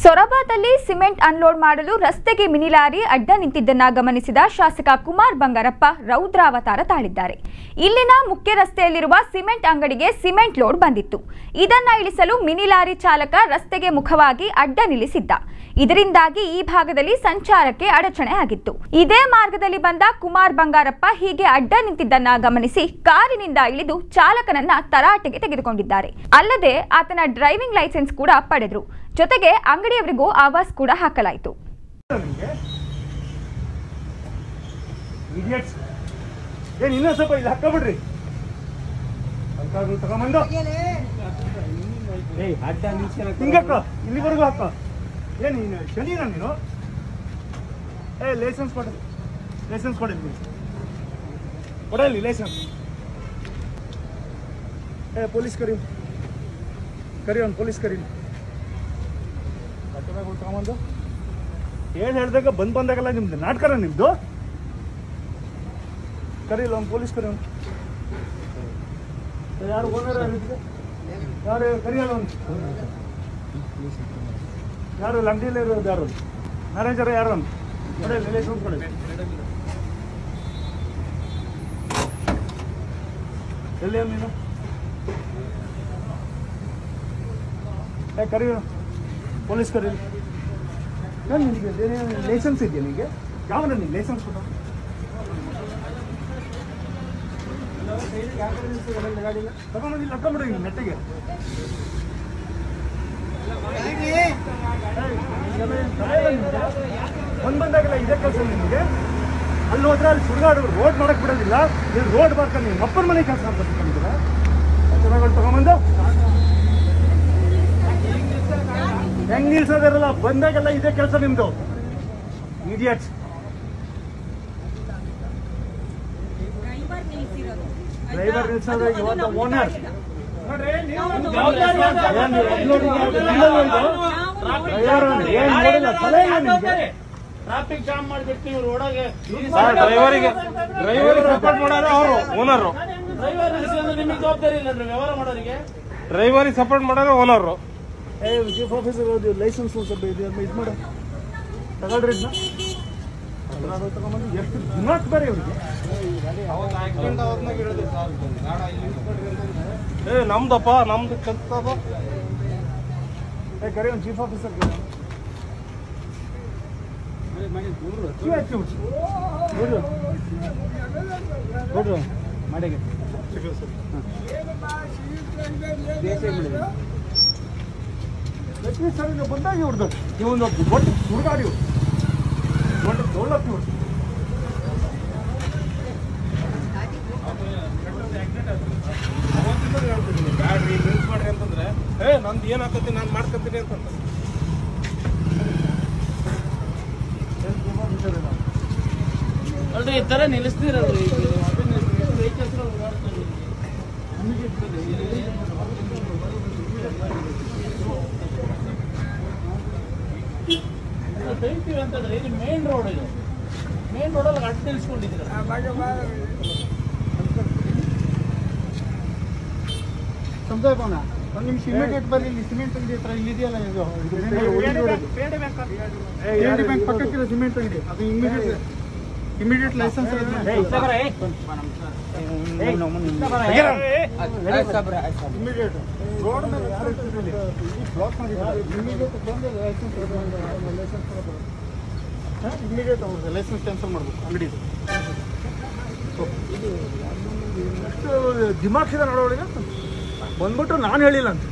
ಸೊರಬದಲ್ಲಿ cement unload ಮಾಡಲು ರಸ್ತೆಗೆ mini lorry ಅಡ್ಡ ನಿಂತಿದ್ದನ್ನ ಗಮನಿಸಿದ ಶಾಸಕ ಕುಮಾರ್ ಬಂಗಾರಪ್ಪ ರೌದ್ರಾವತಾರ ತಾಳಿದ್ದಾರೆ ಇಲ್ಲಿನ ಮುಖ್ಯ ರಸ್ತೆಯಲ್ಲಿರುವ ಸಿಮೆಂಟ್ ಅಂಗಡಿಗೆ ಸಿಮೆಂಟ್ ಲೋಡ್ ಬಂದಿತ್ತು ಇದನ್ನ ಇಳಿಸಲು ಮಿನಿ ಲಾರಿ ಚಾಲಕ ರಸ್ತೆಗೆ ಮುಖವಾಗಿ ಅಡ್ಡ ನಿಲ್ಲಿಸಿದ್ದ ಇದರಿಂದಾಗಿ ಈ ಭಾಗದಲ್ಲಿ ಸಂಚಾರಕ್ಕೆ ಅಡಚಣೆ ಆಗಿತ್ತು ಇದೇ ಮಾರ್ಗದಲ್ಲಿ ಬಂದ ಕುಮಾರ್ ಬಂಗಾರಪ್ಪ ಹೀಗೆ ಅಡ್ಡ ನಿಂತಿದ್ದನ್ನ ಗಮನಿಸಿ ಕಾರಿನಿಂದ ಇಳಿದು ಚಾಲಕನನ್ನ ತರಾಟೆಗೆ ತೆಗೆದುಕೊಂಡಿದ್ದಾರೆ ಅಲ್ಲದೆ ಆತನ ಡ್ರೈವಿಂಗ್ ಲೈಸೆನ್ಸ್ ಕೂಡ ಪಡೆದ್ರು ಜೊತೆಗೆ ಅಂಗಡಿಯವರಿಗೂ ಆವಾಸ್ ಕೂಡ ಹಾಕಲಾಯಿತು ಇಡಿಯಟ್ಸ್ ಏನ್ ಇನ್ನೂ ಸ್ವಲ್ಪ ಇಲ್ಲಿ ಹಾಕ್ಕೊಬಿಡ್ರಿ ತಗೊಂಬಂದು ಏಯ್ ಅಡ್ಡ ನಿಲ್ಸ್ಕೊಳಕ್ ಹಿಂಗಕ್ಕ ಇಲ್ಲಿವರೆಗೂ ಹಾಕ ಏನ್ ನೀನು ಶನಿನ ನೀನು ಏ ಲೈಸೆನ್ಸ್ ಕೊಡ ಲೈಸೆನ್ಸ್ ಕೊಡಿ ಇಲ್ಲಿ ಕೊಡಲಿ ಲೈಸೆನ್ಸ್ ಏ ಪೊಲೀಸ್ ಕರಿ ಕರಿ ಅವ್ನು ಪೊಲೀಸ್ ಕರಿ ಕಟ್ಟದಾಗ ತಗೊಂಬಂದು ಏನು ಹೇಳ್ದಾಗ ಬಂದ್ ಬಂದಾಗಲ್ಲ ನಿಮ್ದು ನಾಟಕನ ನಿಮ್ದು ಕರೀಲ್ಲ ಅವ್ನು ಪೊಲೀಸ್ ಕರಿ ಅವ್ನು ಯಾರು ಓನರ್ ಯಾರು ಕರಿಯಲ್ಲ ಅವ್ನು ಯಾರು ಇಲ್ಲಿ ಅಂಗಡಿಯಲ್ಲಿ ಇರೋದು ಯಾರು ಮ್ಯಾನೇಜರ್ ಯಾರು ಅವ್ನು ಕೊಡಿ ಲೈಸೆನ್ಸ್ ಕೊಡಿ ಎಲ್ಲಿ ಅವ್ನು ನೀನು ಏ ಕರಿ ಪೊಲೀಸ್ ಕರಿ ನಾನು ನಿನಗೆ ಲೈಸೆನ್ಸ್ ಇದೆಯಾ ನಿನಗೆ ಯಾವ ನಿನಗೆ ಲೈಸೆನ್ಸ್ ಕೊಟ್ಟು ತಗೊಂಡು ಇಲ್ಲಿ ಹಾಕೊಂಬಿಡಿ ಹಿಂಗೆ ನೆಟ್ಟಿಗೆ ಬಂದ್ ಬಂದಾಗಲ್ಲ ಇದೇ ಕೆಲಸ ನಿಮಗೆ ಅಲ್ಲಿ ಹೋದ್ರೆ ಅಲ್ಲಿ ಸುಡುಗಾಡು ರೋಡ್ ಮಾಡಕ್ ಬಿಡೋದಿಲ್ಲ ಇಲ್ಲಿ ರೋಡ್ ಮಾಡ್ಕೊಂಡು ನೀವು ಅಪ್ಪನ ಮನೆ ಕೆಲಸ ಮಾಡ್ಕೊಂಡಿದ್ದೀರ ಚೆನ್ನಾಗಿ ತಗೊಂಬಂದು ಹೆಂಗ್ ನಿಲ್ಸೋದಿರಲ್ಲ ಬಂದಾಗೆಲ್ಲ ಇದೇ ಕೆಲಸ ನಿಮ್ದು ಇಡಿಯಟ್ಸ್ ಡ್ರೈವರ್ ನಿಲ್ಸೋದು ಇವತ್ತು ಓನರ್ ಟ್ರಾಫಿಕ್ ಜಾಮ್ ಮಾಡ್ಬಿಟ್ಟು ರೋಡಾಗೆ ಡ್ರೈವರಿಗೆ ಡ್ರೈವರಿಗೆ ಸಪೋರ್ಟ್ ಮಾಡೋರು ಅವರು ಓನರು ಡ್ರೈವರ್ ನಿಲ್ಸಿದ್ರೆ ನಿಮಗೆ ಜವಾಬ್ದಾರಿ ಇಲ್ಲ ವ್ಯವಹಾರ ಮಾಡೋರಿಗೆ ಡ್ರೈವರಿಗೆ ಸಪೋರ್ಟ್ ಮಾಡೋರು ಓನರು ಏ ಚೀಫ್ ಆಫೀಸರ್ ಲೈಸೆನ್ಸ್ ಸ್ವಲ್ಪ ಇದು ಇದು ಮಾಡು ತಗೊಳ್ರಿ ಇದನ್ನ ತಗೊಂಬಂದು ಎಷ್ಟು ದಿನಾಕ್ ಬೇರೆ ಇವ್ರಿಗೆ ಏ ನಮ್ದಪ್ಪ ನಮ್ದು ಕೆಲ್ಸ ಏ ಕರಿ ಒಂದು ಚೀಫ್ ಆಫೀಸರ್ ನೋಡ್ರು ಮಾಡಿಗೆ ಸರ್ ಇದು ಬಂದಾಗ ಇವ್ರದ್ದು ಇವೊಂದು ದೊಡ್ಡ ಹುಡುಗಾಡಿ ಇವ್ರು ದೊಡ್ಡ ದೊಡ್ಡಪ್ಪ ಇವ್ರು ಬ್ಯಾಡ್ರಿ ನಿಲ್ಸ್ ಮಾಡ್ರಿ ಅಂತಂದ್ರೆ ಏ ನಂದು ಏನ್ ಆಗ್ತೈತಿ ನಾನು ಮಾಡ್ಕೊತೀನಿ ಅಂತಂದ ಅಲ್ರಿ ಈ ತರ ನಿಲ್ಲಿಸ್ತೀರಲ್ರಿ ತೆಗಿತೀವಿ ಅಂತಂದ್ರೆ ಇದು ಮೇನ್ ರೋಡ್ ಇದು ಮೇನ್ ರೋಡಲ್ಲಿ ಅಡ್ಡ ನಿಲ್ಸ್ಕೊಂಡಿದ್ದೀರ ಸಂಜಯ್ ಒಂದು ನಿಮಿಷ ಇಮಿಡಿಯೇಟ್ ಬರ್ರಿ ಇಲ್ಲಿ ಸಿಮೆಂಟ್ ಅಂಗಡಿ ಹತ್ರ ಇಲ್ಲಿ ಇದೆಯಲ್ಲ ಇದು ಪೇಂಡಿ ಬ್ಯಾಂಕ್ ಪಕ್ಕಕ್ಕಿರೋ ಸಿಮೆಂಟ್ ಅಂಗಡಿ ಅದು immediate immediate license immediate road ಮೇಲೆ ಯಾರು ಇರ್ತಿರಲಿ ಬ್ಲಾಕ್ ಮಾಡಿದ್ದಾರೆ ಇಮಿಡಿಯೇಟ್ ಬಂದು ಲೈಸೆನ್ಸ್ ಲೈಸೆನ್ಸ್ ಇಮಿಡಿಯೇಟ್ ಅವ್ರಿಗೆ ಲೈಸೆನ್ಸ್ ಕ್ಯಾನ್ಸಲ್ ಮಾಡ್ಬೇಕು ಅಂಗಡಿದು ಎಷ್ಟು ದಿಮಾಕ್ಷಿದ ನೋಡೋಳಿಗೆ ಬಂದ್ಬಿಟ್ಟು ನಾನು ಹೇಳಿಲ್ಲ ಅಂತ